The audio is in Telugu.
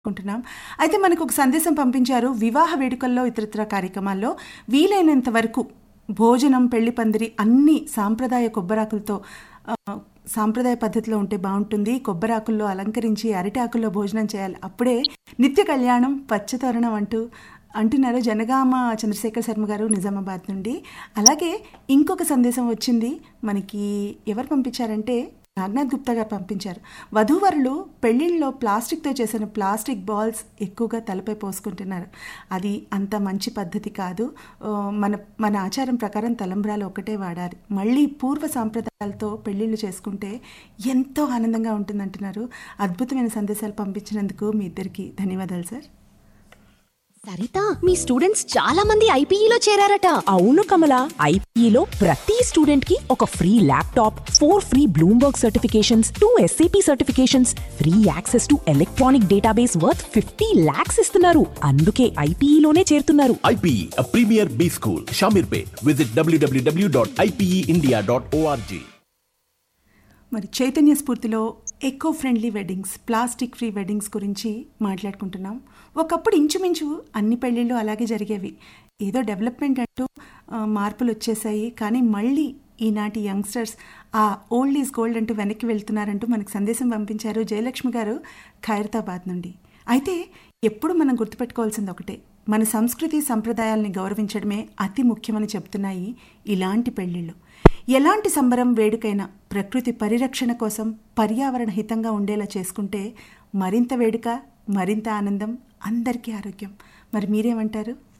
అనుకుంటున్నాం అయితే మనకు ఒక సందేశం పంపించారు వివాహ వేడుకల్లో ఇతరత్ర కార్యక్రమాల్లో వీలైనంత వరకు భోజనం పెళ్లి పందిరి అన్ని సాంప్రదాయ కొబ్బరాకులతో ఆ, సాంప్రదాయ పద్ధతిలో ఉంటే బాగుంటుంది కొబ్బరాకుల్లో అలంకరించి అరిటాకుల్లో భోజనం చేయాలి అప్పుడే నిత్య కళ్యాణం పచ్చతోరణం అంటూ అంటున్నారు జనగామ చంద్రశేఖర్ శర్మ గారు నిజామాబాద్ నుండి అలాగే ఇంకొక సందేశం వచ్చింది మనకి ఎవరు పంపించారంటే నాగనాథ్ గుప్తా గారు పంపించారు వధూవరులు పెళ్లిళ్ళలో ప్లాస్టిక్తో చేసిన ప్లాస్టిక్ బాల్స్ ఎక్కువగా తలపై పోసుకుంటున్నారు అది అంత మంచి పద్ధతి కాదు ఆ, మన మన ఆచారం ప్రకారం తలంబ్రాలు ఒకటే వాడాలి మళ్ళీ పూర్వ సాంప్రదాయాలతో పెళ్లిళ్ళు చేసుకుంటే ఎంతో ఆనందంగా ఉంటుందంటున్నారు అద్భుతమైన సందేశాలు పంపించినందుకు మీ ఇద్దరికి ధన్యవాదాలు సార్ సరిత మీ స్టూడెంట్స్ చాలా మంది ఐపీఈలో చేరారట అవును కమల ఐపీఈలో ప్రతి స్టూడెంట్ కి ఒక free laptop four free Bloomberg certifications two SAP certifications free access to electronic database worth fifty lakhs ఇస్తున్నారు అందుకే ఐపీఈలోనే చేరుతున్నారు IPE, a premier B school, Shamirpet. Visit www.ipeindia.org. మరి చైతన్య స్ఫూర్తిలో eco friendly weddings plastic free weddings గురించి మాట్లాడుకుంటున్నాం ఒకప్పుడు ఇంచుమించు అన్ని పెళ్ళిళ్ళు అలాగే జరిగేవి ఏదో డెవలప్మెంట్ అంటూ ఆ, మార్పులు వచ్చేసాయి కానీ మళ్ళీ ఈనాటి యంగ్స్టర్స్ ఆ ఓల్డ్ ఈజ్ గోల్డ్ అంటూ వెనక్కి వెళ్తున్నారంటూ మనకు సందేశం పంపించారు జయలక్ష్మి గారు ఖైరతాబాద్ నుండి అయితే ఎప్పుడు మనం గుర్తుపెట్టుకోవాల్సింది ఒకటే మన సంస్కృతి సంప్రదాయాల్ని గౌరవించడమే అతి ముఖ్యమని చెప్తున్నాయి ఇలాంటి పెళ్ళిళ్ళు ఎలాంటి సంబరం వేడుకైనా ప్రకృతి పరిరక్షణ కోసం పర్యావరణ హితంగా ఉండేలా చేసుకుంటే మరింత వేడుక మరింత ఆనందం అందరికీ ఆరోగ్యం మరి మీరేమంటారు